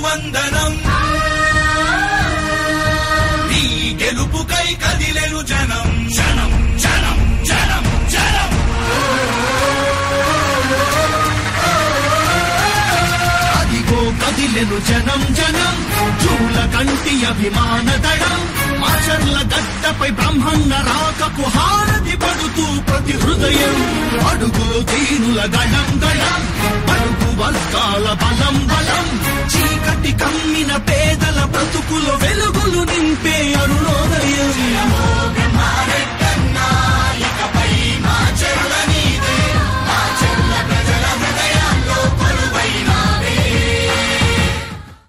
వందనం నీ గెలుపుకై కదిలెను జనం జనం జనం జనం జనం అదిగో కదిలెను జనం జనం చూల కంటి అభిమాన దళం ఆచర్ల గడ్డపై బ్రహ్మన్న రాకకు హారతి పడుతూ ప్రతి హృదయం అడుగు దీనుల గళం గళం అడుగు వర్గాల బలం బలం చీకటి కమ్మిన పేదల బ్రతుకులు